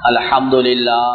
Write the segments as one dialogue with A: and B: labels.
A: الحمد لله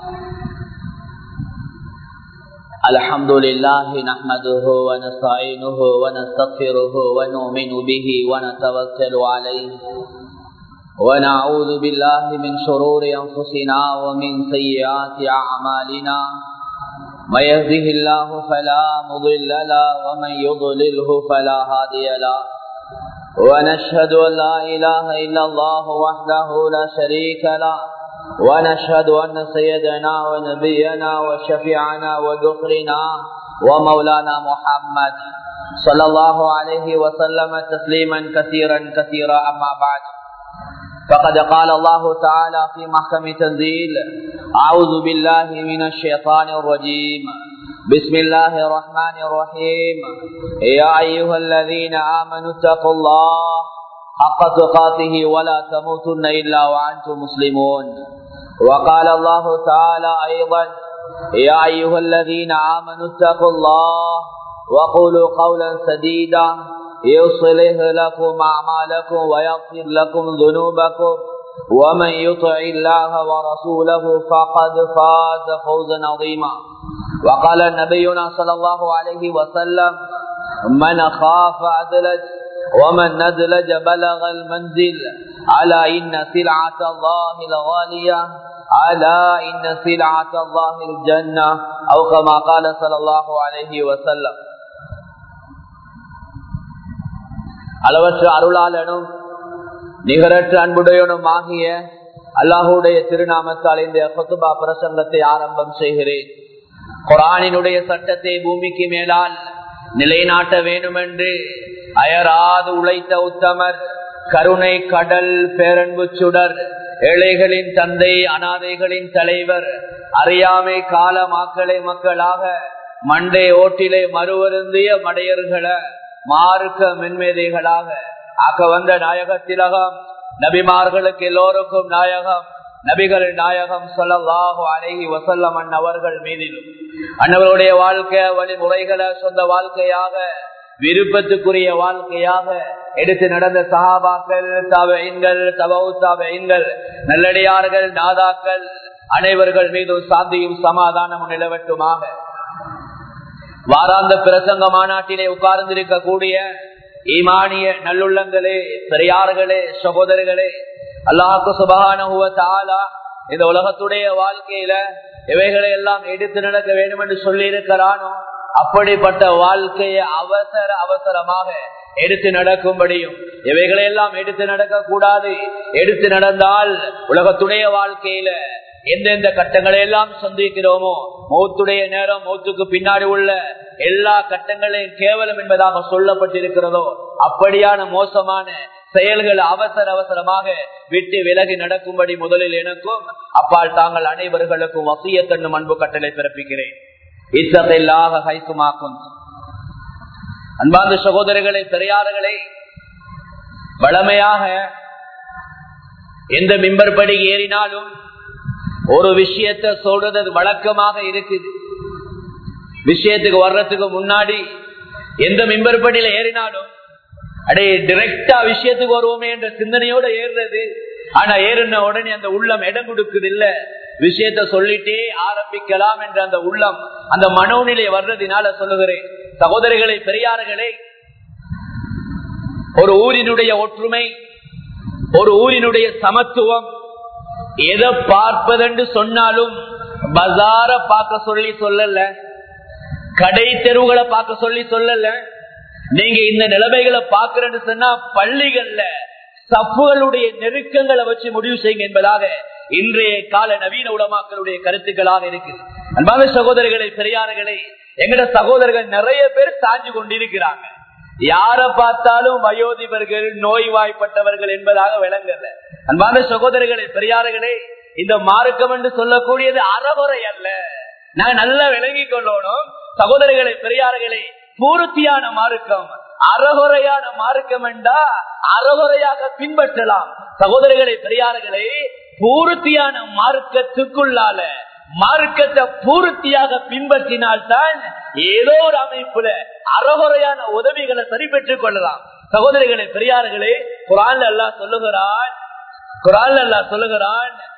A: الحمد لله نحمده ونستعينه ونستغفره ونؤمن به ونتوكل عليه ونعوذ بالله من شرور أنفسنا ومن سيئات أعمالنا من يهده الله فلا مضل له ومن يضلله فلا هادي له ونشهد أن لا إله إلا الله وحده لا شريك له ونشهد أن سيدنا ونبينا وشفيعنا وذخرنا ومولانا محمد صلى الله عليه وسلم تسليما كثيرا كثيرا أما بعد فقد قال الله تعالى في محكم تنزيل أعوذ بالله من الشيطان الرجيم بسم الله الرحمن الرحيم يا أيها الذين آمنوا اتقوا الله حق تقاته ولا تموتن إلا وأنتم مسلمون وقال الله تعالى أيضا يا أيها الذين آمنوا اتقوا الله وقولوا قولا سديدا يصلح لكم أعمالكم ويغفر لكم ذنوبكم ومن يطع الله ورسوله فقد فاز فوزا عظيما وقال نبينا صلى الله عليه وسلم من خاف أدلج ومن ندلج بلغ المنزل على إن سلعة الله الغالية على إن سلعة الله الجنة أو كما قال صلى الله عليه وسلم அளவற்ற அருளாளனும் நிகரற்ற அன்புடையனும் ஆகிய அல்லாஹுடைய திருநாமத்தால் இந்த கொத்துபா பிரசங்கத்தை ஆரம்பம் செய்கிறேன் குரானினுடைய சட்டத்தை பூமிக்கு மேலால் நிலைநாட்ட வேண்டுமென்று அயராது உழைத்த உத்தமர் கருணை கடல் பேரன்பு சுடர் ஏழைகளின் தந்தை அனாதைகளின் தலைவர் அறியாமை கால மாக்களை மக்களாக மண்டை ஓட்டிலே மறுவருந்திய மடையர்களை மார்க்க மென்மேதைகளாக ஆக்க வந்த நாயக திலகம் நபிமார்களுக்கு எல்லோருக்கும் நாயகம் நபிகள் நாயகம் சொல்லலாஹு அழகி வசல்லம் அன்னவர்கள் மீதிலும் அன்னவருடைய வாழ்க்கை வழிமுறைகளை சொந்த வாழ்க்கையாக விருப்பத்துக்குரிய வாழ்க்கையாக எடுத்து நடந்த சகாபாக்கள் தவைங்கள் தபவு தவைங்கள் நல்லடியார்கள் நாதாக்கள் அனைவர்கள் மீதும் சாந்தியும் சமாதானமும் நிலவட்டுமாக வாராந்த பிரசங்க மாநாட்டிலே உட்கார்ந்திருக்கக்கூடிய ஈமானிய நல்லுள்ளங்களே பெரியார்களே சகோதரர்களே அல்லாஹு சுபகான இந்த உலகத்துடைய வாழ்க்கையில இவைகளை எல்லாம் எடுத்து நடக்க வேண்டும் என்று சொல்லி இருக்கிறானோ அப்படிப்பட்ட வாழ்க்கையை அவசர அவசரமாக எடுத்து நடக்கும்படியும் இவைகளை எல்லாம் எடுத்து நடக்க கூடாது எடுத்து நடந்தால் உலகத்துடைய வாழ்க்கையில எந்தெந்த கட்டங்களை எல்லாம் சந்திக்கிறோமோ மௌத்துடைய நேரம் மௌத்துக்கு பின்னாடி உள்ள எல்லா கட்டங்களையும் கேவலம் என்பதாக சொல்லப்பட்டிருக்கிறதோ அப்படியான மோசமான செயல்கள் அவசர அவசரமாக விட்டு விலகி நடக்கும்படி முதலில் எனக்கும் அப்பால் தாங்கள் அனைவர்களுக்கும் வசிய கண்ணும் அன்பு கட்டளை பிறப்பிக்கிறேன் இத்தகையில்லாக கைக்குமாக்கும் அன்பார்ந்த சகோதரர்களை பெரியார்களே வளமையாக எந்த மிம்பர்படி ஏறினாலும் ஒரு விஷயத்த சொல்றது வழக்கமாக இருக்குது விஷயத்துக்கு வர்றதுக்கு முன்னாடி எந்த மிம்பர்படியில ஏறினாலும் அடே டிரெக்டா விஷயத்துக்கு வருவோமே என்ற சிந்தனையோட ஏறுறது ஆனா ஏறின உடனே அந்த உள்ளம் இடம் கொடுக்குது இல்ல விஷயத்த சொல்லிட்டே ஆரம்பிக்கலாம் என்ற அந்த உள்ளம் அந்த மனோநிலை வர்றதுனால சொல்லுகிறேன் சகோதரிகளை பெரியார்களே ஒரு ஊரினுடைய ஒற்றுமை ஒரு ஊரினுடைய சமத்துவம் எதை பார்ப்பதென்று சொன்னாலும் பஜார பார்க்க சொல்லி சொல்லல கடை தெருவுகளை பார்க்க சொல்லி சொல்லல நீங்க இந்த நிலைமைகளை பார்க்கறன்னு சொன்னா பள்ளிகள்ல சப்புகளுடைய நெருக்கங்களை வச்சு முடிவு செய்யுங்க என்பதாக இன்றைய கால நவீன உலமாக்களுடைய கருத்துக்களாக இருக்கு அன்பான சகோதரர்களை பெரியார்களே எங்கட சகோதரர்கள் நிறைய பேர் சாஞ்சு கொண்டிருக்கிறாங்க யார பார்த்தாலும் வயோதிபர்கள் நோய்வாய்ப்பட்டவர்கள் என்பதாக விளங்கல அன்பான சகோதரர்களே பெரியார்களே இந்த மார்க்கம் என்று சொல்லக்கூடியது அறமுறை அல்ல நான் நல்லா விளங்கி கொள்ளணும் சகோதரர்களை பெரியார்களே பூர்த்தியான மார்க்கம் அறகுறையான மார்க்கம் என்றா அறகுறையாக பின்பற்றலாம் சகோதரர்களை பெரியார்களே பூர்த்தியான மார்க்கத்துக்குள்ளால மார்க்கத்தை பூர்த்தியாக பின்பற்றினால்தான் ஏதோ ஒரு அமைப்புல அறகுறையான உதவிகளை சரி பெற்றுக் கொள்ளலாம் சகோதரிகளே பெரியார்களே குரான் அல்லா சொல்லுகிறான் குரான் அல்லா சொல்லுகிறான்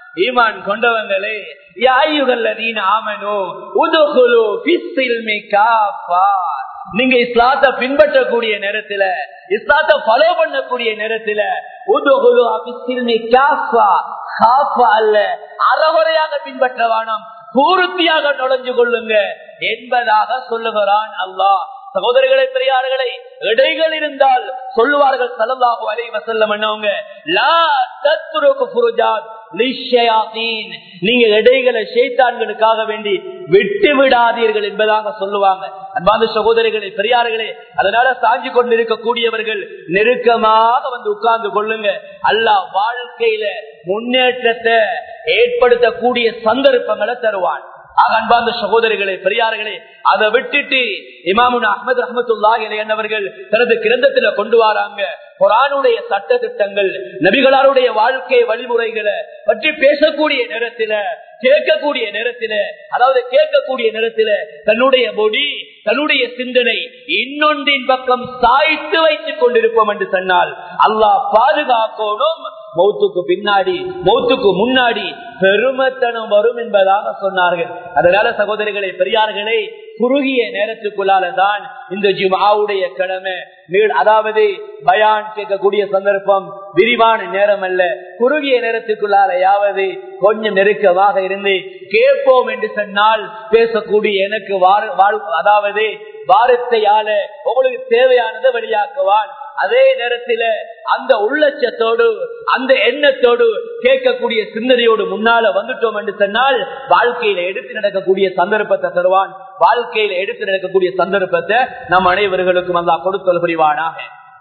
B: ஈமான் கொண்டவங்களே யாயுகல்லதீன ஆமனோ உதுகுலு ஃபிஸ்ஸில்மி காஃபா நீங்க இஸ்லாத்தை பின்பற்றக்கூடிய நேரத்துல இஸ்லாத்தை ஃபாலோ பண்ணக்கூடிய நேரத்துல உதுகுலு அபிஸ்ஸில்மி காஃபா காஃபா அல்ல அறகுறையாக பின்பற்ற வேணாம் பூர்த்தியாக நுழைஞ்சு கொள்ளுங்க என்பதாக சொல்லுகிறான் அல்லாஹ் சகோதரர்களை பெரியார்களை இடைகள் இருந்தால் சொல்லுவார்கள் சலல்லாஹு அலை வசல்லம் என்னவங்க லா தத்ருக்கு புருஜாத் லிஷ்ஷயாத்தீன். நீங்க இடைகளை ஷைத்தான்களுக்காக வேண்டி விட்டு விடாதீர்கள் என்பதாக சொல்லுவாங்க அன்பாந்த சகோதரிகளை பெரியார்களே அதனால சாஞ்சி கொண்டு இருக்கக்கூடியவர்கள் நெருக்கமாக வந்து உட்கார்ந்து கொள்ளுங்க அல்லாஹ் வாழ்க்கையில முன்னேற்றத்தை ஏற்படுத்தக்கூடிய சந்தர்ப்பங்களை தருவான் ஆக அன்பார்ந்த சகோதரிகளே பெரியார்களே அதை விட்டுட்டு இமாமுன் அஹமது ரஹமத்துல்லா என்னவர்கள் தனது கிரந்தத்துல கொண்டு வராங்க குரானுடைய சட்ட திட்டங்கள் நபிகளாருடைய வாழ்க்கை வழிமுறைகளை பற்றி பேசக்கூடிய நேரத்துல கேட்கக்கூடிய நேரத்துல அதாவது கேட்கக்கூடிய நேரத்துல தன்னுடைய மொழி தன்னுடைய சிந்தனை இன்னொன்றின் பக்கம் சாய்த்து வைத்துக் கொண்டிருப்போம் என்று சொன்னால் அல்லாஹ் பாதுகாக்கணும் மௌத்துக்கு பின்னாடி மௌத்துக்கு முன்னாடி பெருமத்தனம் வரும் என்பதாக சொன்னார்கள் அதனால சகோதரிகளை பெரியார்களே குறுகிய நேரத்துக்குள்ளாலதான் இந்த ஜிமாவுடைய கடமை நீள் அதாவது பயான் கேட்கக்கூடிய சந்தர்ப்பம் விரிவான நேரம் அல்ல குறுகிய நேரத்துக்குள்ளாலையாவது கொஞ்சம் நெருக்கமாக இருந்து கேட்போம் என்று சொன்னால் பேசக்கூடிய எனக்கு வார- வாழ்- அதாவது வாரத்தையால உங்களுக்கு தேவையானதை வெளியாக்குவான் அதே நேரத்தில் அந்த உள்ளச்சத்தோடு அந்த எண்ணத்தோடு கேட்கக்கூடிய சிந்தனையோடு முன்னால வந்துட்டோம் என்று சொன்னால் வாழ்க்கையில எடுத்து நடக்கக்கூடிய சந்தர்ப்பத்தை தருவான் வாழ்க்கையில எடுத்து நடக்கக்கூடிய சந்தர்ப்பத்தை நம் அனைவர்களுக்கும் அல்லா கொடுத்தல் புரிவானாக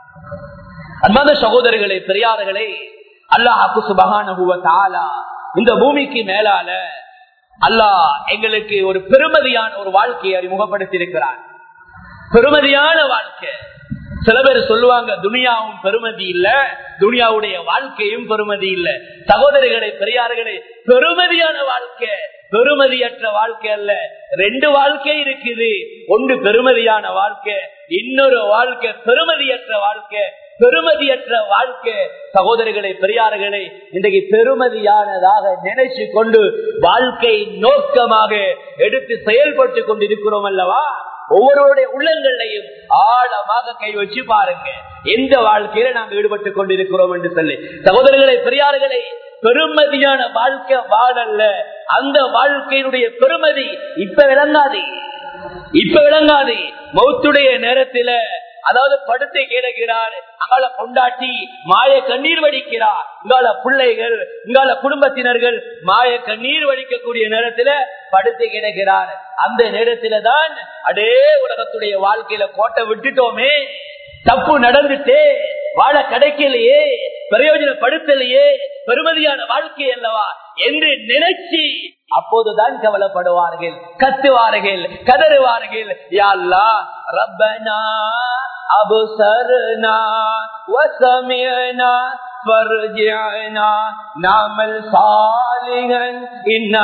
B: அன்பான சகோதரர்களே பெரியார்களே அல்லாஹாக்கு சுபகான இந்த பூமிக்கு மேலால அல்லாஹ் எங்களுக்கு ஒரு பெருமதியான ஒரு வாழ்க்கையை அறிமுகப்படுத்தி இருக்கிறான் பெருமதியான வாழ்க்கை சில பேர் சொல்லுவாங்க துனியாவும் பெருமதி இல்ல துனியாவுடைய வாழ்க்கையும் பெருமதி இல்ல சகோதரிகளை பெரியார்களே பெருமதியான வாழ்க்கை பெருமதியற்ற வாழ்க்கை அல்ல ரெண்டு வாழ்க்கை இருக்குது ஒன்று பெருமதியான வாழ்க்கை இன்னொரு வாழ்க்கை பெருமதியற்ற வாழ்க்கை பெருமதியற்ற வாழ்க்கை சகோதரிகளை பெரியார்களே இன்றைக்கு பெருமதியானதாக நினைச்சு கொண்டு வாழ்க்கை நோக்கமாக எடுத்து செயல்பட்டு கொண்டிருக்கிறோம் அல்லவா ஒவ்வொருடைய உள்ளங்களையும் ஆழமாக கை வச்சு பாருங்க எந்த வாழ்க்கையில நாங்கள் ஈடுபட்டு கொண்டிருக்கிறோம் என்று சொல்லி சகோதரர்களை பெரியார்களே பெருமதியான வாழ்க்கை வாழல்ல அந்த வாழ்க்கையினுடைய பெருமதி இப்ப விளங்காது இப்ப விளங்காது மௌத்துடைய நேரத்தில அதாவது படுத்தை கிடக்கிறார் அங்கால கொண்டாட்டி மாய கண்ணீர் வடிக்கிறார் இங்கால பிள்ளைகள் இங்கால குடும்பத்தினர்கள் மாய கண்ணீர் வடிக்கக்கூடிய நேரத்துல படுத்து கிடக்கிறார் அந்த நேரத்தில தான் அடே உலகத்துடைய வாழ்க்கையில கோட்டை விட்டுட்டோமே தப்பு நடந்துட்டே வாழ கிடைக்கலையே பிரயோஜனப்படுத்தலையே பெருமதியான வாழ்க்கை அல்லவா என்று நினைச்சு அப்போதுதான் கவலைப்படுவார்கள் கத்துவார்கள் கதறுவார்கள் யாழ்லா ரப்பனா அபுசர்னா வசமியனா فرجعنا نعمل صالحا إنا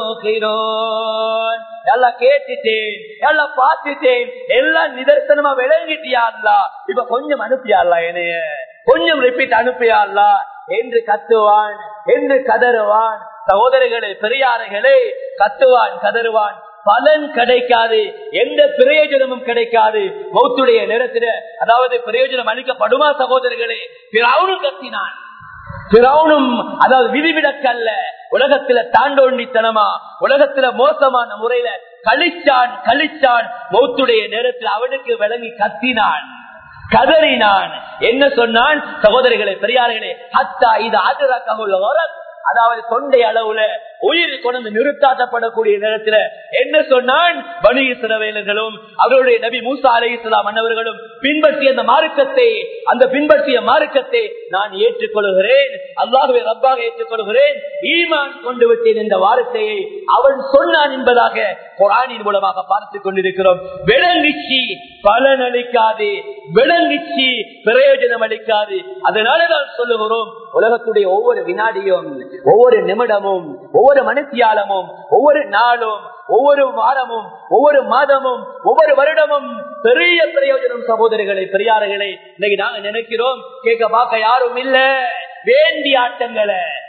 B: موقنون எல்லாம் கேட்டுட்டேன் எல்லாம் பார்த்துட்டேன் எல்லாம் நிதர்சனமா விளங்கிட்டியா இப்ப கொஞ்சம் அனுப்பியாள்லா என்னைய கொஞ்சம் ரிப்பீட் அனுப்பியாள்லா என்று கத்துவான் என்று கதறுவான் சகோதரிகளே பெரியார்களே கத்துவான் கதறுவான் பலன் கிடைக்காது எந்த பிரயோஜனமும் கிடைக்காது மௌத்துடைய நேரத்தில் அதாவது பிரயோஜனம் அளிக்கப்படுமா சகோதரர்களே பிறவுனும் கத்தினான் பிறவுனும் அதாவது விதிவிடக்கல்ல உலகத்துல தாண்டோண்டித்தனமா உலகத்துல மோசமான முறையில கழிச்சான் கழிச்சான் மௌத்துடைய நேரத்தில் அவனுக்கு விளங்கி கத்தினான் கதறினான் என்ன சொன்னான் சகோதரிகளே பெரியார்களே ஹத்தா இது ஆஜராக்க அதாவது தொண்டை அளவுல உயிர் கொண்டு நிறுத்தாட்டப்படக்கூடிய நேரத்துல என்ன சொன்னான் பனி இஸ்ரவேலர்களும் அவருடைய நபி மூசா அலை இஸ்லாம் அன்னவர்களும் பின்பற்றிய அந்த மார்க்கத்தை அந்த பின்பற்றிய மார்க்கத்தை நான் ஏற்றுக்கொள்கிறேன் அல்லாஹுவை ரப்பாக ஏற்றுக்கொள்கிறேன் ஈமான் கொண்டு விட்டேன் என்ற வார்த்தையை அவன் சொன்னான் என்பதாக குரானின் மூலமாக பார்த்துக் கொண்டிருக்கிறோம் விளங்கிச்சு பலன் அளிக்காது விளங்கிச்சு பிரயோஜனம் அளிக்காது அதனால தான் சொல்லுகிறோம் உலகத்துடைய ஒவ்வொரு வினாடியும் ஒவ்வொரு நிமிடமும் ஒவ்வொரு மனுஷியாலமும் ஒவ்வொரு நாளும் ஒவ்வொரு வாரமும் ஒவ்வொரு மாதமும் ஒவ்வொரு வருடமும் பெரிய பிரயோஜனம் சகோதரிகளை பெரியார்களே இன்னைக்கு நாங்க நினைக்கிறோம் கேட்க பார்க்க யாரும் இல்ல வேண்டிய ஆட்டங்களை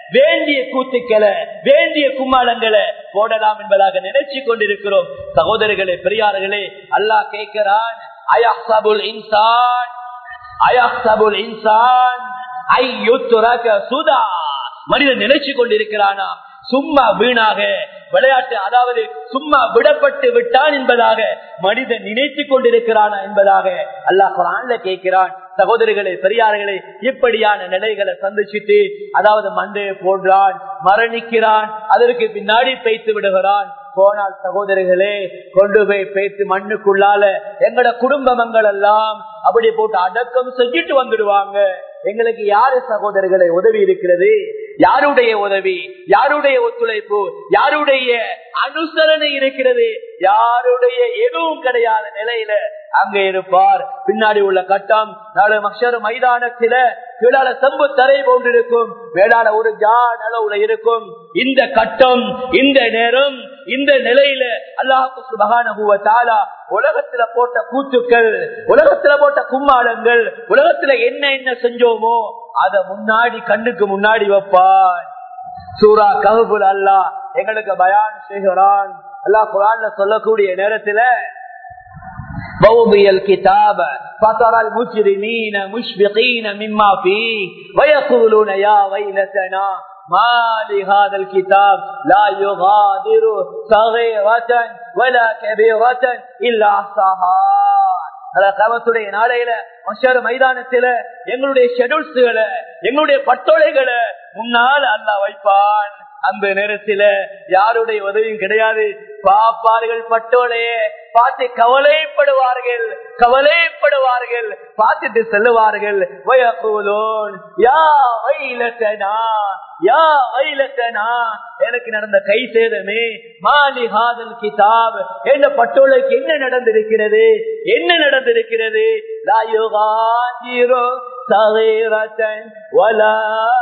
B: வேண்டிய கூத்துக்களை வேண்டிய கும்மாளங்களை போடலாம் என்பதாக நினைச்சு கொண்டிருக்கிறோம் சகோதரர்களே பெரியார்களே அல்லாஹ் கேட்கிறான் அயஹ்சபுல் இன்சான் அயஹ்சபுல் இன்சான் ஐயுத்துரக சுதா மனிதன் நினைச்சு கொண்டிருக்கிறானா சும்மா வீணாக விளையாட்டு அதாவது சும்மா விடப்பட்டு விட்டான் என்பதாக மனிதன் நினைத்து கொண்டிருக்கிறானா என்பதாக அல்லாஹ் குரான்ல கேட்கிறான் சகோதரிகளே பெரியார்களே இப்படியான நிலைகளை சந்திச்சுட்டு அதாவது மண்டையை போடுறான் மரணிக்கிறான் அதற்கு பின்னாடி பேய்த்து விடுகிறான் போனால் சகோதரிகளே கொண்டு போய் பேத்து மண்ணுக்குள்ளால எங்கட குடும்பங்கள் எல்லாம் அப்படி போட்டு அடக்கம் செஞ்சுட்டு வந்துடுவாங்க எங்களுக்கு யாரு சகோதரர்களை உதவி இருக்கிறது யாருடைய உதவி யாருடைய ஒத்துழைப்பு யாருடைய அனுசரணை இருக்கிறது யாருடைய எதுவும் கிடையாத நிலையில அங்க இருப்பார் பின்னாடி உள்ள கட்டம் நாலு மக்சர் மைதானத்தில கீழால செம்பு தரை போன்றிருக்கும் மேலால ஒரு ஜான் அளவுல இருக்கும் இந்த கட்டம் இந்த நேரம் இந்த நிலையில அல்லாஹு சுபகான தாலா உலகத்துல போட்ட கூத்துக்கள் உலகத்துல போட்ட கும்மாளங்கள் உலகத்துல என்ன என்ன செஞ்சோமோ அத முன்னாடி கண்ணுக்கு முன்னாடி வைப்பான் சூரா கஹபுல் அல்லா எங்களுக்கு பயான் செய்கிறான் அல்லாஹ் குரான்ல சொல்லக்கூடிய நேரத்துல ووضي الكتاب فترى المجرمين مشفقين مما فيه ويقولون يا ويلتنا ما لهذا الكتاب لا يغادر صغيرة ولا كبيرة إلا أحصاها கமத்துடைய நாளையில மஷர் மைதானத்தில எங்களுடைய ஷெடியூல்ஸ்களை எங்களுடைய பட்டோலைகளை முன்னால் அல்ல வைப்பான் அந்த நேரத்தில யாருடைய உதவியும் கிடையாது பாப்பார்கள் பட்டோலையே பார்த்து கவலைப்படுவார்கள் கவலைப்படுவார்கள் பார்த்துட்டு செல்லுவார்கள் வயக்கூலோன் யா வைலத்தனா யா வைலத்தனா எனக்கு நடந்த கை சேதமே மாலி ஹாதல் கிதாப் என்ற பட்டோலைக்கு என்ன நடந்திருக்கிறது என்ன நடந்திருக்கிறது லாயுகாதிரோ صغيرة ولا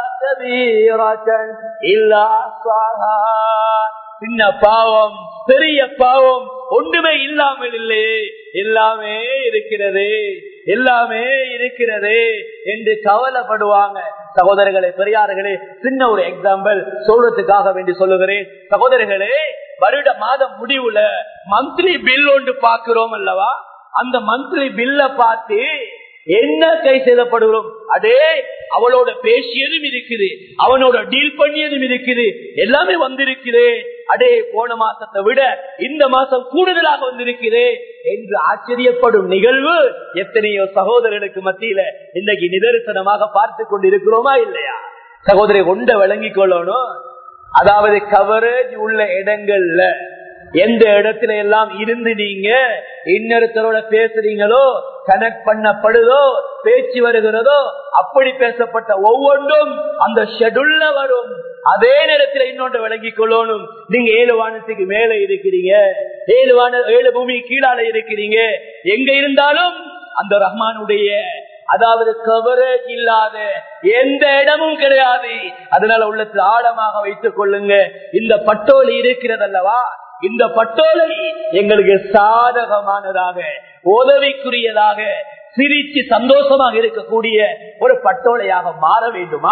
B: كبيرة إلا صغار சின்ன பாவம் பெரிய பாவம் ஒன்றுமே இல்லாமல் இல்லையே எல்லாமே இருக்கிறது எல்லாமே இருக்கிறது என்று கவலைப்படுவாங்க சகோதரர்களே பெரியார்களே சின்ன ஒரு எக்ஸாம்பிள் சொல்றதுக்காக வேண்டி சொல்லுகிறேன் சகோதரர்களே வருட மாதம் முடிவுல மந்த்லி பில் ஒன்று பாக்குறோம் அல்லவா அந்த மந்த்லி பில்ல பார்த்து என்ன கை செய்யப்படுகிறோம் அதே அவளோட பேசியதும் இருக்குது அவனோட டீல் பண்ணியதும் இருக்குது எல்லாமே வந்திருக்குது அடே போன மாசத்தை விட இந்த மாசம் கூடுதலாக வந்திருக்குது என்று ஆச்சரியப்படும் நிகழ்வு எத்தனையோ சகோதரர்களுக்கு மத்தியில இன்னைக்கு நிதர்சனமாக பார்த்து கொண்டு இருக்கிறோமா இல்லையா சகோதரி கொண்ட விளங்கி கொள்ளணும் அதாவது கவரேஜ் உள்ள இடங்கள்ல எந்த இடத்துல எல்லாம் இருந்து நீங்க இன்னொருத்தரோட பேசுறீங்களோ கனெக்ட் பண்ணப்படுதோ பேச்சு வருகிறதோ அப்படி பேசப்பட்ட ஒவ்வொன்றும் அந்த ஷெடியூல்ல வரும் அதே நேரத்தில் இன்னொன்று விளங்கிக் கொள்ளணும் நீங்க ஏழு வானத்துக்கு மேல இருக்கிறீங்க ஏழு வான ஏழு பூமி கீழால இருக்கிறீங்க எங்க இருந்தாலும் அந்த ரஹ்மானுடைய அதாவது கவரேஜ் இல்லாத எந்த இடமும் கிடையாது அதனால உள்ளத்தில் ஆழமாக வைத்துக் கொள்ளுங்க இந்த பட்டோலி இருக்கிறது அல்லவா இந்த பட்டோலை எங்களுக்கு சாதகமானதாக உதவிக்குரியதாக சிரிச்சு சந்தோஷமாக இருக்கக்கூடிய ஒரு பட்டோலையாக மாற வேண்டுமா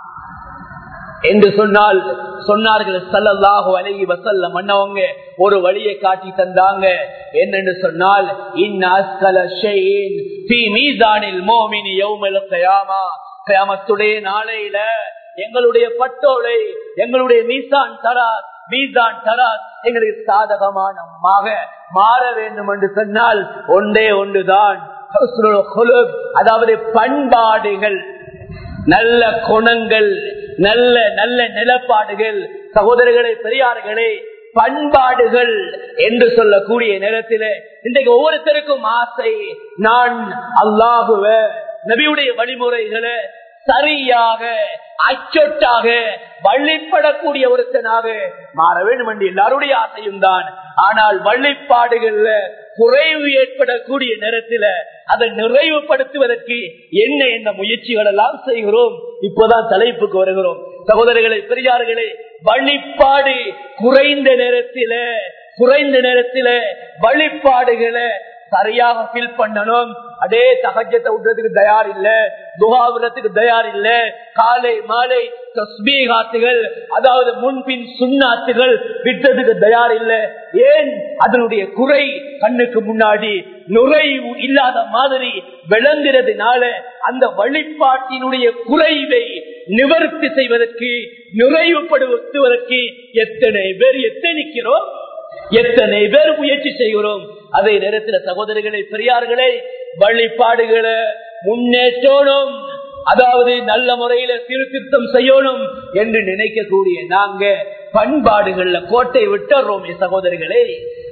B: என்று சொன்னால் சொன்னார்கள் சல்லல்லாஹு அலைஹி வசல்லம் மன்னவங்க ஒரு வழியை காட்டி தந்தாங்க என்னன்னு சொன்னால் இந்நாஸ்கல ஷைஇன் ஃபீ மீசானில் முஃமினி யௌமல் கியாமா கியாமத்துடைய நாளையில எங்களுடைய பட்டோலை எங்களுடைய மீசான் தராஸ் மீசான் தராஸ் எங்களுக்கு சாதகமானமாக மாற வேண்டும் என்று சொன்னால் ஒன்றே ஒன்றுதான் அதாவது பண்பாடுகள் நல்ல குணங்கள் நல்ல நல்ல நிலப்பாடுகள் சகோதரர்களே பெரியார்களே பண்பாடுகள் என்று சொல்லக்கூடிய நேரத்தில் இன்றைக்கு ஒவ்வொருத்தருக்கும் ஆசை நான் அல்லாகுவ நபியுடைய வழிமுறைகளை சரியாக அச்சொட்டாக வள்ளிப்படக்கூடிய ஒருத்தனாக மாற வேண்டும் என்று எல்லாருடைய ஆசையும் தான் ஆனால் வள்ளிப்பாடுகள்ல குறைவு ஏற்படக்கூடிய நேரத்தில் அதை நிறைவுபடுத்துவதற்கு என்ன என்ன முயற்சிகள் எல்லாம் செய்கிறோம் இப்போதான் தலைப்புக்கு வருகிறோம் சகோதரர்களே பெரியார்களே வழிபாடு குறைந்த நேரத்தில குறைந்த நேரத்தில வழிபாடுகளை சரியாக ஃபில் பண்ணணும் அதே தகஜத்தை விடுறதுக்கு தயார் இல்ல துகாவிடத்துக்கு தயார் இல்ல காலை மாலை தஸ்பீகாத்துகள் அதாவது முன்பின் சுண்ணாத்துகள் விட்டதுக்கு தயார் இல்லை ஏன் அதனுடைய குறை கண்ணுக்கு முன்னாடி நுழைவு இல்லாத மாதிரி விளங்குறதுனால அந்த வழிபாட்டினுடைய குறைவை நிவர்த்தி செய்வதற்கு நுழைவுபடுத்துவதற்கு எத்தனை பேர் எத்தனிக்கிறோம் எத்தனை பேர் முயற்சி செய்கிறோம் அதே நேரத்தில் சகோதரிகளை பெரியார்களே வழிபாடுகளை முன்னேற்றணும் அதாவது நல்ல முறையில சீர்திருத்தம் செய்யணும் என்று நினைக்கக்கூடிய நாங்க பண்பாடுகள்ல கோட்டை விட்டுறோம் சகோதரிகளே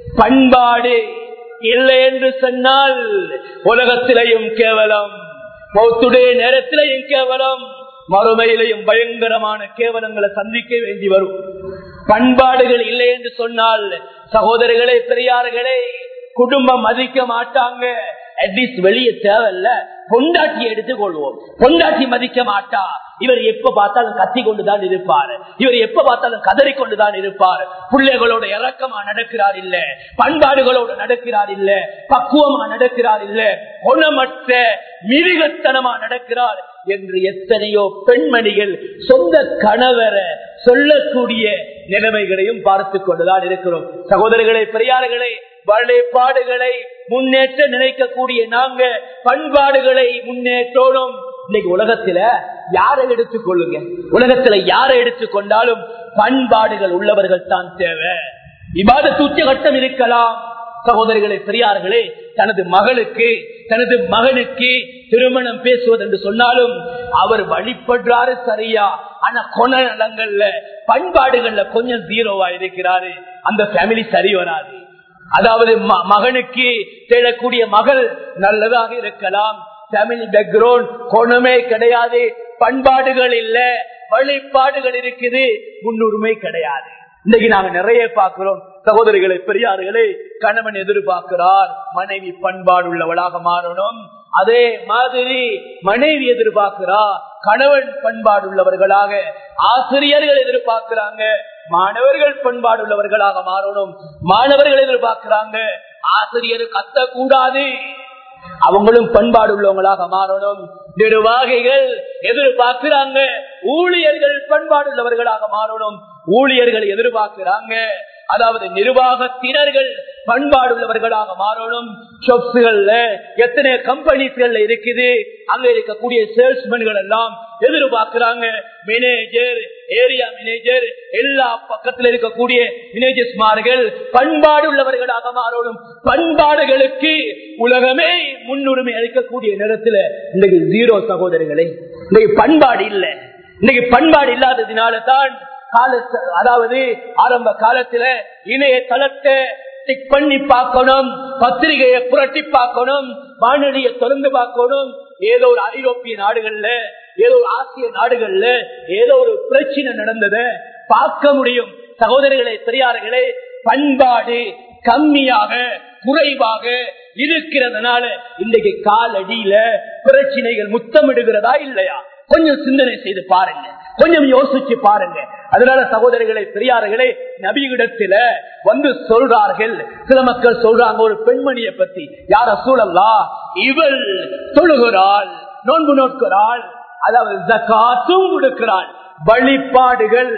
B: பண்பாடு இல்லை என்று சொன்னால் உலகத்திலையும் கேவலம் மௌத்துடைய நேரத்திலையும் கேவலம் மறுமையிலையும் பயங்கரமான கேவலங்களை சந்திக்க வேண்டி வரும் பண்பாடுகள் இல்லை என்று சொன்னால் சகோதரிகளே பெரியார்களே குடும்பம் மதிக்க மாட்டாங்க அட்லீஸ்ட் வெளியே தேவையில்ல பொண்டாட்டி எடுத்துக் கொள்வோம் பொண்டாட்டி மதிக்க மாட்டா இவர் எப்ப பார்த்தாலும் கத்தி கொண்டுதான் இருப்பார் இவர் எப்ப பார்த்தாலும் கதறி கொண்டுதான் இருப்பார் பிள்ளைகளோட இறக்கமா நடக்கிறார் இல்ல பண்பாடுகளோடு நடக்கிறார் இல்ல பக்குவமா நடக்கிறார் இல்ல குணமற்ற மிருகத்தனமா நடக்கிறார் என்று எத்தனையோ பெண்மணிகள் சொந்த கணவரை சொல்லக்கூடிய நிலைமைகளையும் பார்த்து கொண்டுதான் இருக்கிறோம் சகோதரர்களே பெரியார்களே வழிபாடுகளை முன்னேற்ற நினைக்கக்கூடிய நாங்க பண்பாடுகளை முன்னேற்றோடும் இன்னைக்கு உலகத்துல யாரை எடுத்துக்கொள்ளுங்க உலகத்துல யாரை எடுத்துக்கொண்டாலும் பண்பாடுகள் உள்ளவர்கள் தான் தேவை இவ்வாறு உச்சகட்டம் இருக்கலாம் சகோதரிகளை பெரியார்களே தனது மகளுக்கு தனது மகனுக்கு திருமணம் பேசுவது என்று சொன்னாலும் அவர் வழிபடுறாரு சரியா ஆனா கொணலங்கள்ல பண்பாடுகள்ல கொஞ்சம் ஜீரோவா இருக்கிறாரு அந்த ஃபேமிலி சரி வராது அதாவது மகனுக்கு தேடக்கூடிய மகள் நல்லதாக இருக்கலாம் ஃபேமிலி பேக்ரவுண்ட் குணமே கிடையாது பண்பாடுகள் இல்ல வழிபாடுகள் இருக்குது முன்னுரிமை கிடையாது இன்னைக்கு நாங்க நிறைய பார்க்கிறோம் சகோதரிகளை பெரியார்களே கணவன் எதிர்பார்க்கிறார் மனைவி பண்பாடு உள்ளவளாக மாறணும் அதே மாதிரி மனைவி எதிர்பார்க்கிறா கணவன் பண்பாடு உள்ளவர்களாக ஆசிரியர்கள் எதிர்பார்க்கிறாங்க மாணவர்கள் பண்பாடு உள்ளவர்களாக மாறணும் மாணவர்கள் எதிர்பார்க்கிறாங்க ஆசிரியர் கத்தக்கூடாது அவங்களும் பண்பாடு உள்ளவங்களாக மாறணும் நிர்வாகிகள் எதிர்பார்க்கிறாங்க ஊழியர்கள் பண்பாடு உள்ளவர்களாக மாறணும் ஊழியர்கள் எதிர்பார்க்கிறாங்க அதாவது நிர்வாகத்தினர்கள் பண்பாடு உள்ளவர்களாக மாறணும் ஷாப்ஸ்கள்ல எத்தனை கம்பெனிஸ்கள்ல இருக்குது அங்க இருக்கக்கூடிய சேல்ஸ்மேன்கள் எல்லாம் எதிர்பார்க்கிறாங்க மேனேஜர் ஏரியா மேனேஜர் எல்லா பக்கத்தில் இருக்கக்கூடிய மேனேஜர்ஸ்மார்கள் பண்பாடு உள்ளவர்களாக மாறணும் பண்பாடுகளுக்கு உலகமே முன்னுரிமை அளிக்கக்கூடிய நேரத்தில் இன்னைக்கு ஜீரோ சகோதரிகளை இன்னைக்கு பண்பாடு இல்லை இன்னைக்கு பண்பாடு இல்லாததுனால தான் கால அதாவது ஆரம்ப காலத்துல இணையதளத்தை டிக் பண்ணி பார்க்கணும் பத்திரிகையை புரட்டி பார்க்கணும் வானொலியை திறந்து பார்க்கணும் ஏதோ ஒரு ஐரோப்பிய நாடுகள்ல ஏதோ ஒரு ஆசிய நாடுகள்ல ஏதோ ஒரு பிரச்சனை நடந்தத பார்க்க முடியும் சகோதரிகளே பெரியார்களே பண்பாடு கம்மியாக குறைவாக இருக்கிறதுனால இன்றைக்கு காலடியில பிரச்சனைகள் முத்தமிடுகிறதா இல்லையா கொஞ்சம் சிந்தனை செய்து பாருங்க கொஞ்சம் யோசிச்சு பாருங்க அதனால சகோதரிகளை பெரியார்களே நபியிடத்தில வந்து சொல்றார்கள் சில மக்கள் சொல்றாங்க ஒரு பெண்மணியை பத்தி யார சூழல்லா இவள் தொழுகிறாள் நோன்பு நோக்கிறாள் அதாவது ஜக்காத்தும் கொடுக்கிறாள் வழிபாடுகள்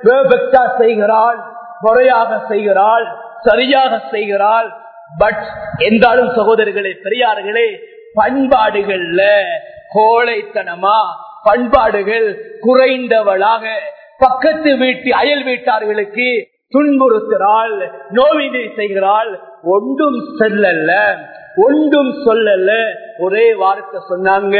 B: செய்கிறாள் முறையாக செய்கிறாள் சரியாக செய்கிறாள் பட் என்றாலும் சகோதரர்களே பெரியார்களே பண்பாடுகள்ல கோழைத்தனமா பண்பாடுகள் குறைந்தவளாக பக்கத்து வீட்டு அயல் வீட்டார்களுக்கு துன்புறுத்துகிறாள் நோவினை செய்கிறாள் ஒன்றும் சொல்லல ஒன்றும் சொல்லல ஒரே வார்த்தை சொன்னாங்க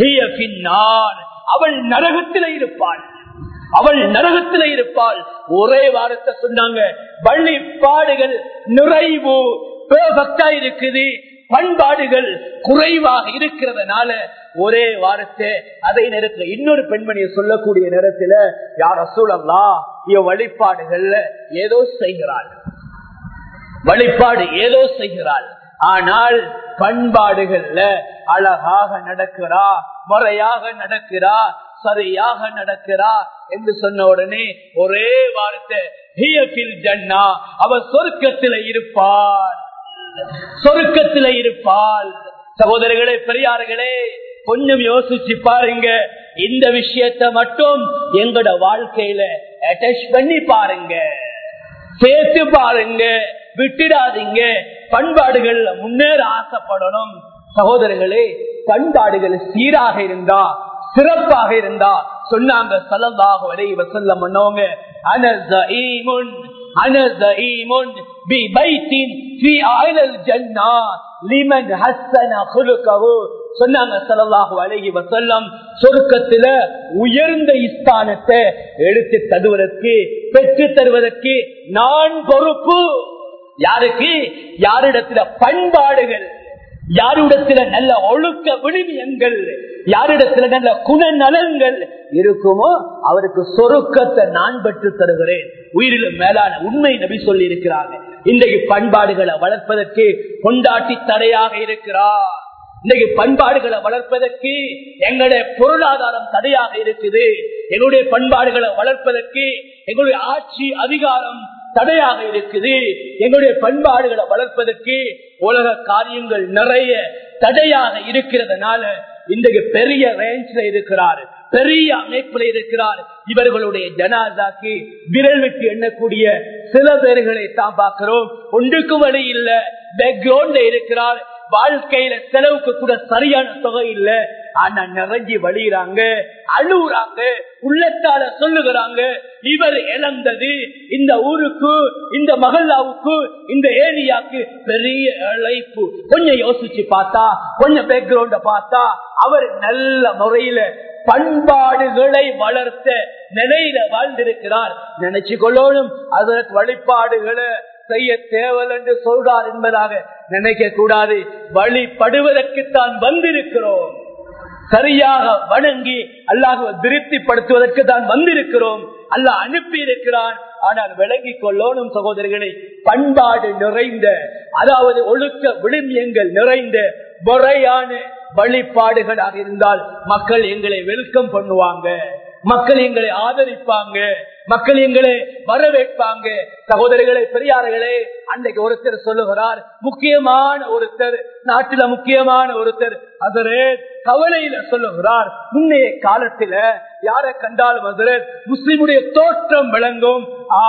B: அவள் நரகத்தில இருப்பாள் அவள் நரகத்தில இருப்பாள் ஒரே வாரத்தை சொன்னாங்க வள்ளிப்பாடுகள் நிறைவு இருக்குது பண்பாடுகள் குறைவாக இருக்கிறதுனால ஒரே வாரத்தை அதே நேரத்தில் இன்னொரு பெண்மணியை சொல்லக்கூடிய நேரத்தில் யார் அசூழல்லா இவ வழிபாடுகள்ல ஏதோ செய்கிறாள் வழிபாடு ஏதோ செய்கிறாள் ஆனால் பண்பாடுகள்ல அழகாக நடக்கிறா முறையாக நடக்கிறா சரியாக நடக்கிறா என்று சொன்ன உடனே ஒரே வார்த்தை ஜன்னா அவ சொர்க்கத்தில இருப்பார் சொருக்கத்தில இருப்பால் சகோதரர்களே பெரியார்களே கொஞ்சம் யோசிச்சு பாருங்க இந்த விஷயத்தை மட்டும் எங்கட வாழ்க்கையில அட்டாச் பண்ணி பாருங்க சேர்த்து பாருங்க விட்டுடாதீங்க பண்பாடுகள்ல முன்னேற ஆசைப்படணும் சகோதரர்களே பண்பாடுகள் சீராக இருந்தா சிறப்பாக இருந்தா சொன்னாங்க சலந்தாக வரை வசல்ல பண்ணவங்க அனசீமுன் அனசீமுன் பி பைத்தின் في أهل الجنة لمن حسن خلقه சொன்னாங்க சல்லல்லாஹு அலைஹி வஸல்லம் சொர்க்கத்துல உயர்ந்த ஸ்தானத்தை எடுத்து தருவதற்கு பெற்று தருவதற்கு நான் பொறுப்பு யாருக்கு யாரிடத்துல பண்பாடுகள் யாரிடத்துல நல்ல ஒழுக்க விழுமியங்கள் யாரிடத்துல நல்ல குணநலன்கள் இருக்குமோ அவருக்கு சொருக்கத்தை நான் பெற்று தருகிறேன் உயிரிலும் மேலான உண்மை நபி சொல்லி இருக்கிறாங்க இன்றைக்கு பண்பாடுகளை வளர்ப்பதற்கு கொண்டாட்டி தடையாக இருக்கிறார் இன்னைக்கு பண்பாடுகளை வளர்ப்பதற்கு எங்களுடைய பொருளாதாரம் தடையாக இருக்குது எங்களுடைய பண்பாடுகளை வளர்ப்பதற்கு எங்களுடைய ஆட்சி அதிகாரம் தடையாக இருக்குது எங்களுடைய பண்பாடுகளை வளர்ப்பதற்கு உலக காரியங்கள் நிறைய தடையாக இருக்கிறதுனால இன்றைக்கு பெரிய ரேஞ்ச்ல இருக்கிறார் பெரிய அமைப்புல இருக்கிறார் இவர்களுடைய ஜனாதாக்கு விரல் விட்டு எண்ணக்கூடிய சில பேர்களை தான் பார்க்கிறோம் ஒன்றுக்கு வழி இல்ல பேக்ரவுண்ட்ல இருக்கிறார் வாழ்க்கையில செலவுக்கு கூட சரியான தொகை இல்ல ஆனா நிறைஞ்சி வழியிறாங்க அழுகுறாங்க உள்ளத்தால சொல்லுகிறாங்க இவர் இழந்தது இந்த ஊருக்கு இந்த மகல்லாவுக்கு இந்த ஏரியாவுக்கு பெரிய இழைப்பு கொஞ்சம் யோசிச்சு பார்த்தா கொஞ்சம் பேக்ரவுண்ட பார்த்தா அவர் நல்ல முறையில பண்பாடுகளை வளர்த்த நிலையில வாழ்ந்திருக்கிறார் நினைச்சு கொள்ளணும் அதற்கு வழிபாடுகளை செய்ய தேவல் என்று சொல்றார் என்பதாக நினைக்க கூடாது வழிபடுவதற்கு தான் வந்திருக்கிறோம் சரியாக வணங்கி அல்லாஹ் திருப்திப்படுத்துவதற்கு தான் வந்திருக்கிறோம் அல்லாஹ் அனுப்பி இருக்கிறான் ஆனால் விளங்கி கொள்ளோனும் சகோதரிகளை பண்பாடு நிறைந்த அதாவது ஒழுக்க விழுமியங்கள் நிறைந்த முறையான வழிபாடுகளாக இருந்தால் மக்கள் எங்களை வெல்கம் பண்ணுவாங்க மக்கள் எங்களை ஆதரிப்பாங்க மக்கள் எங்களை வரவேற்பாங்க சகோதரிகளே பெரியார்களே அன்றைக்கு ஒருத்தர் சொல்லுகிறார் முக்கியமான ஒருத்தர் நாட்டில முக்கியமான ஒருத்தர் அதரே கவலையில சொல்லுகிறார் முன்னைய காலத்துல யாரை கண்டாலும் அதரே முஸ்லிமுடைய தோற்றம் விளங்கும்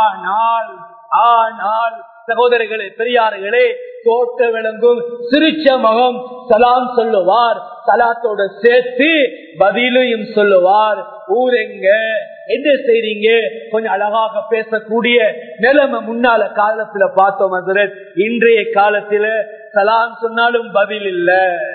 B: ஆனால் ஆனால் சகோதரர்களே பெரியார்களே தோட்ட விளங்கும் சிரிச்ச மகம் சலாம் சொல்லுவார் சலாத்தோட சேர்த்து பதிலையும் சொல்லுவார் ஊரெங்க என்ன செய்றீங்க கொஞ்சம் அழகாக பேசக்கூடிய நிலைமை முன்னால காலத்துல பார்த்தோம் ஹசரத் இன்றைய காலத்துல சலாம் சொன்னாலும் பதில் இல்ல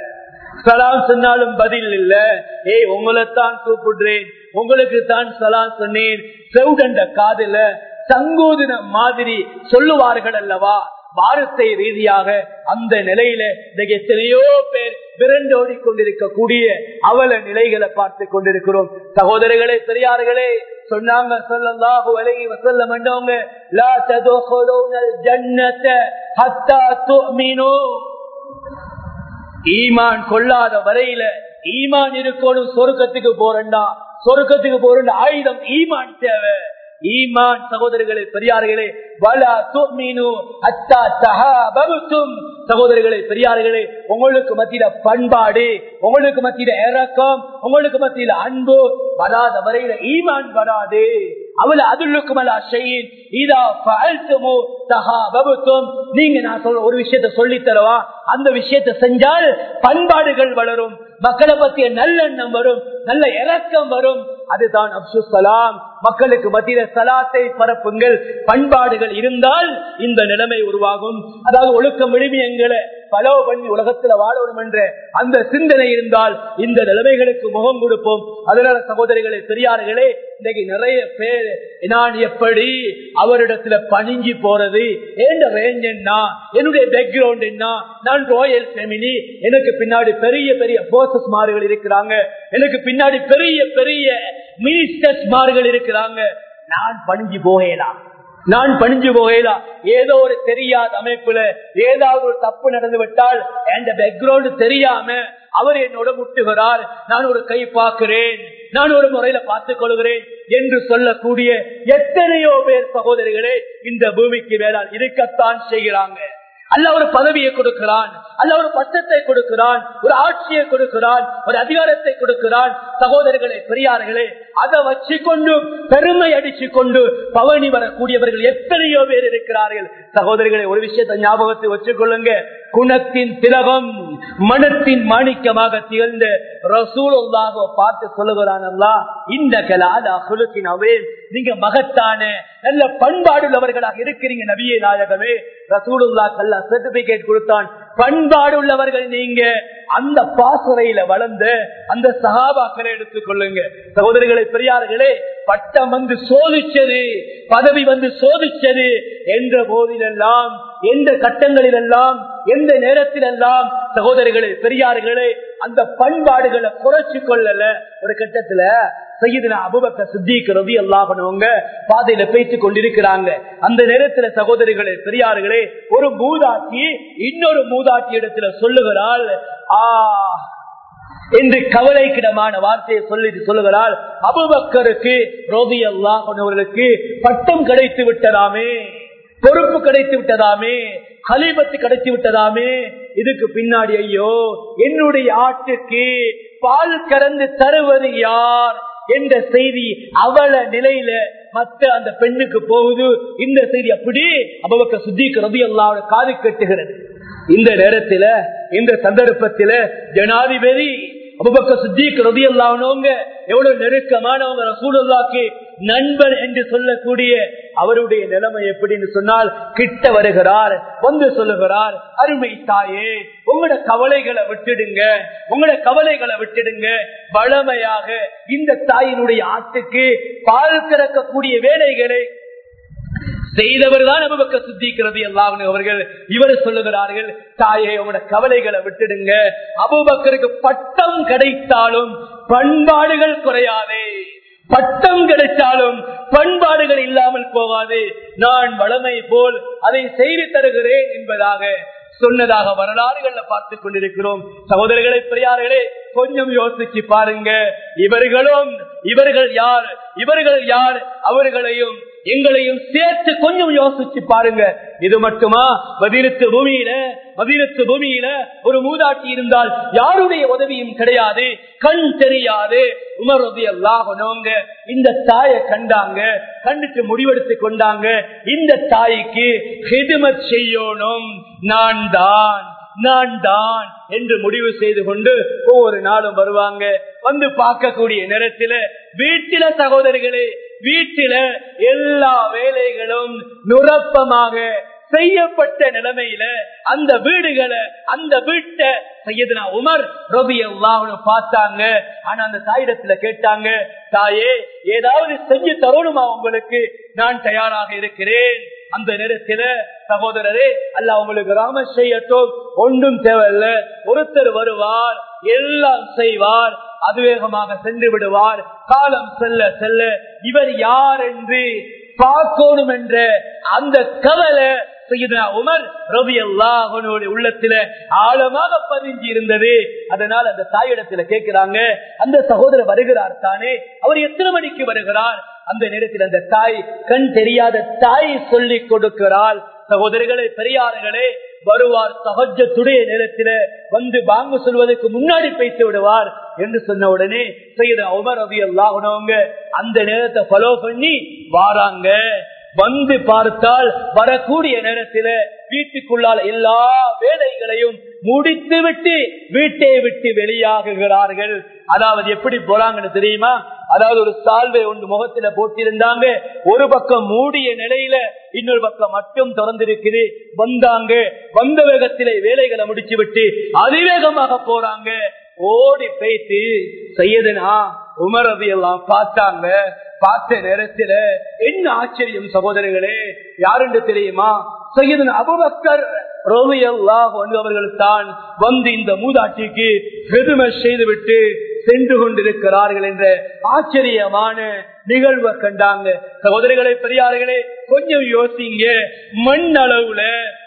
B: சலாம் சொன்னாலும் பதில் இல்ல ஏய் உங்களைத்தான் கூப்பிடுறேன் உங்களுக்கு தான் சலாம் சொன்னேன் செவுடண்ட காதுல சங்கோதன மாதிரி சொல்லுவார்கள் அல்லவா வாரத்தை ரீதியாக அந்த நிலையில எத்தனையோ பேர் விரண்டோடி கொண்டிருக்கக்கூடிய அவல நிலைகளை பார்த்து கொண்டிருக்கிறோம் சகோதரர்களே பெரியார்களே சொன்னாங்க சொல்லல்லாஹு அலைஹி வஸல்லம் என்றவங்க லா ததுகுலூனல் ஜன்னத ஹத்தா துமினு ஈமான் கொள்ளாத வரையில ஈமான் இருக்கணும் சொர்க்கத்துக்கு போறண்டா சொர்க்கத்துக்கு போறண்ட ஆயுதம் ஈமான் தேவை ஈமான் சகோதரர்களே பெரியார்களே வலா துமினு அத்தா தஹாபபுத்தும் சகோதரர்களே பெரியார்களே உங்களுக்கு மத்தியில பண்பாடு உங்களுக்கு மத்தியில இறக்கம் உங்களுக்கு மத்தியில அன்பு வராத வரையில ஈமான் வராது அவள அதுள்ளுக்கும் அல்ல செய்யின் இதா பல்துமோ தஹாபபுத்தும் நீங்க நான் சொல்ற ஒரு விஷயத்த சொல்லி தரவா அந்த விஷயத்தை செஞ்சால் பண்பாடுகள் வளரும் மக்களை பற்றிய நல்லெண்ணம் வரும் நல்ல இறக்கம் வரும் அதுதான் அப்சு சலாம் மக்களுக்கு மத்தியில சலாத்தை பரப்புங்கள் பண்பாடுகள் இருந்தால் இந்த நிலைமை உருவாகும் அதாவது ஒழுக்கம் விழுமியங்களை பலவு பண்ணி உலகத்துல வாழணும் என்ற அந்த சிந்தனை இருந்தால் இந்த நிலைமைகளுக்கு முகம் கொடுப்போம் அதனால சகோதரிகளே பெரியார்களே இன்னைக்கு நிறைய பேர் நான் எப்படி அவரிடத்துல பணிஞ்சு போறது என் ரேஞ்ச் என்ன என்னுடைய பேக்ரவுண்ட் என்ன நான் ரோயல் ஃபேமிலி எனக்கு பின்னாடி பெரிய பெரிய போர்சஸ் மாறுகள் இருக்கிறாங்க எனக்கு பின்னாடி பெரிய பெரிய மினிஸ்டர்ஸ் மாறுகள் இருக்கிறாங்க நான் பணிஞ்சு போகலாம் நான் பணிஞ்சு போகலாம் ஏதோ ஒரு தெரியாத அமைப்புல ஏதாவது ஒரு தப்பு நடந்து விட்டால் என் பேக்ரவுண்ட் தெரியாம அவர் என்னோட முட்டுகிறார் நான் ஒரு கை பார்க்கிறேன் நான் ஒரு முறையில பார்த்துக் கொள்கிறேன் என்று சொல்லக்கூடிய எத்தனையோ பேர் சகோதரிகளே இந்த பூமிக்கு மேலால் இருக்கத்தான் செய்கிறாங்க அல்ல ஒரு பதவியை கொடுக்கிறான் அல்ல ஒரு பட்டத்தை கொடுக்கிறான் ஒரு ஆட்சியை கொடுக்கிறான் ஒரு அதிகாரத்தை கொடுக்கிறான் சகோதரர்களே பெரியார்களே அதை வச்சு கொண்டு பெருமை அடிச்சு கொண்டு பவனி வரக்கூடியவர்கள் எத்தனையோ பேர் இருக்கிறார்கள் சகோதரர்களை ஒரு விஷயத்தை ஞாபகத்தை வச்சுக்கொள்ளுங்க குணத்தின் திலகம் மனத்தின் மாணிக்கமாக திகழ்ந்த ரசூலாக பார்த்து சொல்லுகிறான் இந்த கலாத அகுலுக்கின் அவே நீங்க மகத்தான நல்ல பண்பாடுள்ளவர்களாக இருக்கிறீங்க நபியே நாயகமே ரசூலுல்லா கல்லா சர்டிபிகேட் கொடுத்தான் பண்பாடு உள்ளவர்கள் நீங்க அந்த பாசறையில வளர்ந்த அந்த சகாபாக்களை எடுத்துக் கொள்ளுங்க சகோதரிகளை பெரியார்களே பட்டம் வந்து சோதிச்சது பதவி வந்து சோதிச்சது என்ற போதிலெல்லாம் எந்த கட்டங்களிலெல்லாம் எந்த நேரத்திலெல்லாம் சகோதரிகளே பெரியார்களே அந்த பண்பாடுகளை குறைச்சு கொள்ளல ஒரு கட்டத்துல செய்யுதுனா அபுபக்க சித்திக்கு ரவி எல்லாம் பண்ணுவாங்க பாதையில பேசிக் கொண்டிருக்கிறாங்க அந்த நேரத்துல சகோதரிகளே பெரியார்களே ஒரு மூதாட்டி இன்னொரு மூதாட்டி இடத்துல சொல்லுகிறாள் ஆ என்று கவலைக்கிடமான வார்த்தையை சொல்லிட்டு சொல்லுகிறாள் அபுபக்கருக்கு ரோதி அல்லா கொண்டவர்களுக்கு பட்டம் கிடைத்து விட்டதாமே பொறுப்பு கிடைத்து விட்டதாமே கலிபத்து கிடைத்து விட்டதாமே இதுக்கு பின்னாடி ஐயோ என்னுடைய ஆட்டுக்கு பால் கறந்து தருவது யார் என்ற செய்தி அவள நிலையில மத்த அந்த பெண்ணுக்கு போகுது இந்த செய்தி அப்படி அபவக்க சுத்திக்கு ரவி அல்லாவோட காது கட்டுகிறது இந்த நேரத்தில இந்த சந்தர்ப்பத்தில ஜனாதிபதி அபுபக்க சித்திக் ரதி அல்லானவங்க எவ்வளவு நெருக்கமானவங்க ரசூலுல்லாக்கு நண்பன் என்று சொல்லக்கூடிய அவருடைய நிலைமை எப்படின்னு சொன்னால் கிட்ட வருகிறார் வந்து சொல்லுகிறார் அருமை தாயே உங்களோட கவலைகளை விட்டுடுங்க உங்களோட கவலைகளை விட்டுடுங்க வளமையாக இந்த தாயினுடைய ஆட்டுக்கு பால் கறக்கக்கூடிய வேலைகளை செய்தவர் தான் அபுபக்க சித்திக்கிறது எல்லாம் அவர்கள் இவர் சொல்லுகிறார்கள் தாயே உங்களோட கவலைகளை விட்டுடுங்க அபுபக்கருக்கு பட்டம் கிடைத்தாலும் பண்பாடுகள் குறையாதே பட்டம் கிடைத்தாலும் பண்பாடுகள் இல்லாமல் போகாது நான் வளமை போல் அதை செய்து தருகிறேன் என்பதாக சொன்னதாக வரலாறுகள்ல பார்த்துக் கொண்டிருக்கிறோம் சகோதரர்களை பெரியார்களே கொஞ்சம் யோசிச்சு பாருங்க இவர்களும் இவர்கள் யார் இவர்கள் யார் அவர்களையும் எங்களையும் சேர்த்து கொஞ்சம் யோசிச்சு பாருங்க இது மட்டுமா மதினத்து பூமியில மதினத்து பூமியில ஒரு மூதாட்டி இருந்தால் யாருடைய உதவியும் கிடையாது கண் தெரியாது உமரதி அல்லாஹனவங்க இந்த தாயை கண்டாங்க கண்டுட்டு முடிவெடுத்து கொண்டாங்க இந்த தாய்க்கு ஹிதுமத் செய்யணும் நான் தான் நான் தான் என்று முடிவு செய்து கொண்டு ஒவ்வொரு நாளும் வருவாங்க வந்து பார்க்கக்கூடிய நேரத்தில வீட்டில சகோதரிகளே வீட்டில எல்லா வேலைகளும் நுரப்பமாக செய்யப்பட்ட நிலைமையில அந்த வீடுகளை அந்த வீட்டை செய்யதுனா உமர் ரவி பார்த்தாங்க ஆனா அந்த தாயிடத்துல கேட்டாங்க தாயே ஏதாவது செஞ்சு தரணுமா உங்களுக்கு நான் தயாராக இருக்கிறேன் அந்த நேரத்தில சகோதரரே அல்ல உங்களுக்கு ராம செய்யட்டும் ஒன்றும் தேவையில்ல ஒருத்தர் வருவார் எல்லாம் செய்வார் அதிவேகமாக சென்று விடுவார் காலம் செல்ல செல்ல இவர் யார் என்று பார்க்கணும் என்ற அந்த கவலை உமர் ரவி அல்லாஹனுடைய உள்ளத்துல ஆழமாக பதிஞ்சு இருந்தது அதனால் அந்த தாயிடத்துல கேட்கிறாங்க அந்த சகோதரர் வருகிறார் தானே அவர் எத்தனை மணிக்கு வருகிறார் அந்த நேரத்தில் அந்த தாய் கண் தெரியாத தாய் சொல்லிக் கொடுக்கிறாள் சகோதரிகளே பெரியார்களே வருவார் சகஜத்துடைய நேரத்தில வந்து பாங்கு சொல்வதற்கு முன்னாடி பேசி விடுவார் என்று சொன்ன உடனே செய்த உமர் ரவி அல்லாஹனவங்க அந்த நேரத்தை ஃபாலோ பண்ணி வாராங்க வந்து பார்த்தால் வரக்கூடிய நேரத்தில வீட்டுக்குள்ளால் எல்லா வேலைகளையும் முடித்து விட்டு வீட்டை விட்டு வெளியாகுகிறார்கள் அதாவது எப்படி போறாங்கன்னு தெரியுமா அதாவது ஒரு சால்வை ஒன்று முகத்துல போட்டிருந்தாங்க ஒரு பக்கம் மூடிய நிலையில இன்னொரு பக்கம் மட்டும் திறந்திருக்குது வந்தாங்க வந்த வேகத்திலே வேலைகளை முடிச்சு விட்டு அதிவேகமாக போறாங்க ஓடி பேசி செய்யதுனா உமரது எல்லாம் பார்த்தாங்க பார்த்த நேரத்துல என்ன ஆச்சரியம் சகோதரர்களே யாருன்னு தெரியுமா செய்யதன் அபுபக்கர் அவர்கள் தான் வந்து இந்த மூதாட்டிக்கு பெருமை செய்துவிட்டு சென்று கொண்டிருக்கிறார்கள் என்ற ஆச்சரியமான நிகழ்வை கண்டாங்க சகோதரிகளை பெரியார்களே கொஞ்சம் யோசிங்க மண் அளவுல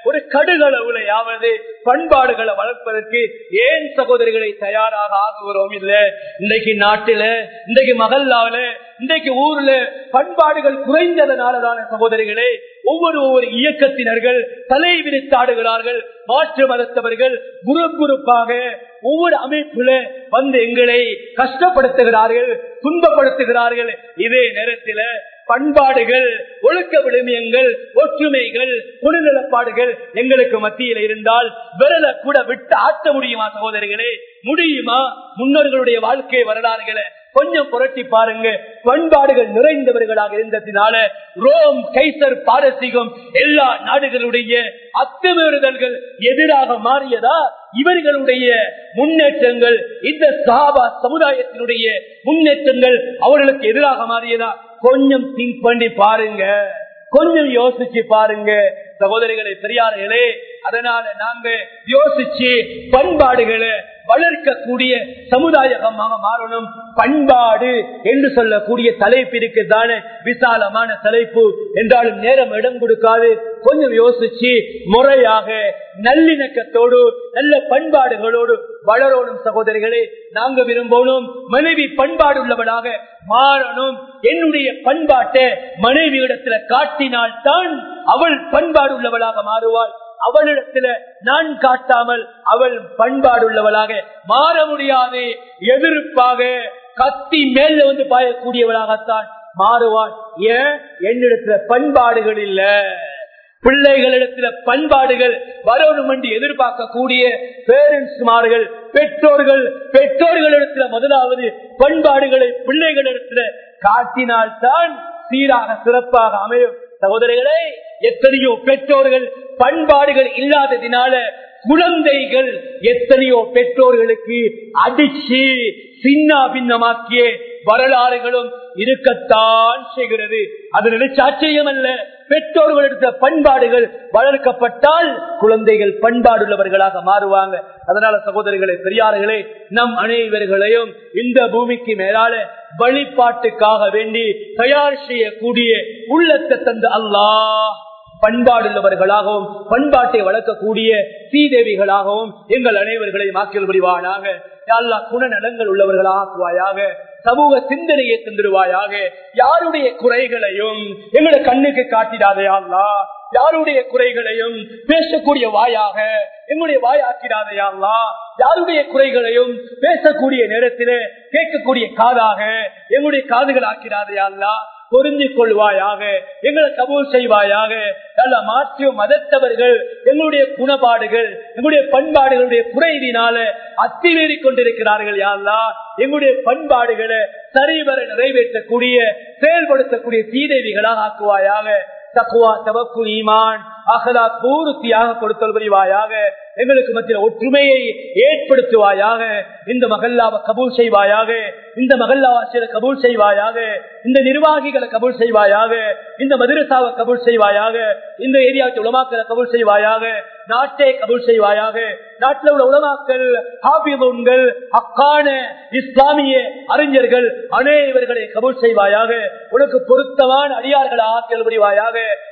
B: ஒரு கடுகளவுலையாவது பண்பாடுகளை வளர்ப்பதற்கு ஏன் சகோதரிகளை தயாராக ஆகுகிறோம் இல்ல இன்றைக்கு நாட்டில இன்றைக்கு மகல்லாவில இன்றைக்கு ஊர்ல பண்பாடுகள் குறைந்ததனாலதான சகோதரிகளே ஒவ்வொரு ஒவ்வொரு இயக்கத்தினர்கள் தலை விரித்தாடுகிறார்கள் மாற்று மதத்தவர்கள் குரூப் குரூப்பாக ஒவ்வொரு அமைப்புல வந்து எங்களை கஷ்டப்படுத்துகிறார்கள் துன்பப்படுத்துகிறார்கள் இதே நேரத்தில் பண்பாடுகள் ஒழுக்க விழுமியங்கள் ஒற்றுமைகள் குணநலப்பாடுகள் எங்களுக்கு மத்தியில் இருந்தால் விரல கூட விட்டு ஆட்ட முடியுமா சகோதரிகளே முடியுமா முன்னோர்களுடைய வாழ்க்கை வரலாறுகளை கொஞ்சம் புரட்டி பாருங்க பண்பாடுகள் நிறைந்தவர்களாக இருந்ததினால ரோம் கைசர் பாரசீகம் எல்லா நாடுகளுடைய அத்துமீறுதல்கள் எதிராக மாறியதா இவர்களுடைய முன்னேற்றங்கள் இந்த சாபா சமுதாயத்தினுடைய முன்னேற்றங்கள் அவர்களுக்கு எதிராக மாறியதா கொஞ்சம் திங்க் பண்ணி பாருங்க கொஞ்சம் யோசிச்சு பாருங்க சகோதரிகளை பெரியார்களே அதனால நாங்க யோசிச்சு பண்பாடுகளை வளர்க்கக்கூடிய சமுதாயமாக மாறணும் பண்பாடு என்று சொல்லக்கூடிய தலைப்பிற்கு தானே விசாலமான தலைப்பு என்றாலும் நேரம் இடம் கொடுக்காது கொஞ்சம் யோசிச்சு முறையாக நல்லிணக்கத்தோடு நல்ல பண்பாடுகளோடு வளரணும் சகோதரிகளே நாங்க விரும்பணும் மனைவி பண்பாடு உள்ளவளாக மாறணும் என்னுடைய பண்பாட்டை மனைவி இடத்துல காட்டினால் தான் அவள் பண்பாடு உள்ளவளாக மாறுவாள் அவளிடத்துல நான் காட்டாமல் அவள் பண்பாடு உள்ளவளாக மாற முடியாது எதிர்ப்பாக கத்தி மேல வந்து பாயக்கூடியவளாகத்தான் மாறுவாள் ஏன் என்னிடத்துல பண்பாடுகள் இல்ல பிள்ளைகளிடத்துல பண்பாடுகள் வரணும் என்று எதிர்பார்க்கக்கூடிய பேரண்ட்ஸ்மார்கள் பெற்றோர்கள் பெற்றோர்களிடத்துல முதலாவது பண்பாடுகளை பிள்ளைகளிடத்துல காட்டினால்தான் சீராக சிறப்பாக அமையும் சகோதரிகளே எத்தனையோ பெற்றோர்கள் பண்பாடுகள் இல்லாததினால குழந்தைகள் எத்தனையோ பெற்றோர்களுக்கு அடிச்சு சின்ன பின்னமாக்கிய வரலாறுகளும் இருக்கத்தான் செய்கிறது அது நினைச்ச ஆச்சரியம் அல்ல பெற்றோர்களுடைய பண்பாடுகள் வளர்க்கப்பட்டால் குழந்தைகள் பண்பாடுள்ளவர்களாக மாறுவாங்க அதனால சகோதரிகளே பெரியார்களே நம் அனைவர்களையும் இந்த பூமிக்கு மேலால வழிபாட்டுக்காக வேண்டி தயார் செய்யக்கூடிய உள்ளத்தை தந்த அல்லாஹ் பண்பாடுள்ளவர்களாகவும் பண்பாட்டை வளர்க்கக்கூடிய சீதேவிகளாகவும் எங்கள் அனைவர்களை மாக்கல் புரிவானாக எல்லா குணநலங்கள் உள்ளவர்களாக்குவாயாக சமூக சிந்தனையை தந்துடுவாயாக யாருடைய குறைகளையும் எங்களை கண்ணுக்கு காட்டிடாதையாங்களா யாருடைய குறைகளையும் பேசக்கூடிய வாயாக எங்களுடைய வாயாக்கிறாதையாங்களா யாருடைய குறைகளையும் பேசக்கூடிய நேரத்திலே கேட்கக்கூடிய காதாக எங்களுடைய காதுகள் ஆக்கிறாதையாங்களா பொருந்திக் கொள்வாயாக எங்களை கபூல் செய்வாயாக நல்ல மாற்று மதத்தவர்கள் எங்களுடைய குணபாடுகள் எங்களுடைய பண்பாடுகளுடைய குறைவினால அத்திவேறி கொண்டிருக்கிறார்கள் யாழ்லா எங்களுடைய பண்பாடுகளை சரிவர நிறைவேற்றக்கூடிய செயல்படுத்தக்கூடிய சீதேவிகளாக ஆக்குவாயாக தக்குவா தவக்கு ஈமான் அகலா பூர்த்தியாக கொடுத்தல் புரிவாயாக எங்களுக்கு மத்திய ஒற்றுமையை ஏற்படுத்துவாயாக இந்த மகல்லாவை கபூல் செய்வாயாக இந்த மகல்லாவாசியரை கபூல் செய்வாயாக இந்த நிர்வாகிகளை கபூல் செய்வாயாக இந்த மதுரசாவை கபூல் செய்வாயாக இந்த ஏரியாவுக்கு உலமாக்களை கபூல் செய்வாயாக நாட்டை கபூல் செய்வாயாக நாட்டில் உள்ள உலமாக்கள் ஹாபிதூன்கள் அக்கான இஸ்லாமிய அறிஞர்கள் அனைவர்களை கபூல் செய்வாயாக உனக்கு பொருத்தமான அடியார்கள் ஆக்கல் புரிவாயாக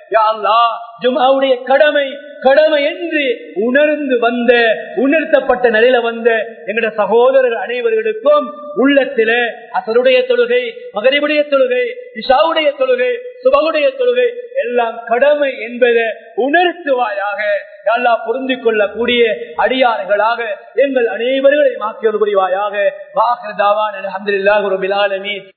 B: ஜுமாவுடைய கடமை கடமை என்று உணர்ந்து வந்த உணர்த்தப்பட்ட நிலையில வந்த எங்களுடைய சகோதரர்கள் அனைவர்களுக்கும் உள்ளத்தில அசருடைய தொழுகை மகரிபுடைய தொழுகை இஷாவுடைய தொழுகை சுபகுடைய தொழுகை எல்லாம் கடமை என்பதை உணர்த்துவாயாக நல்லா பொருந்திக் கொள்ளக்கூடிய அடியார்களாக எங்கள் அனைவர்களையும் ஆக்கியோர் புரிவாயாக வாக்கு தாவான் அலமதுல்லாஹ் ஒரு பிலாலமி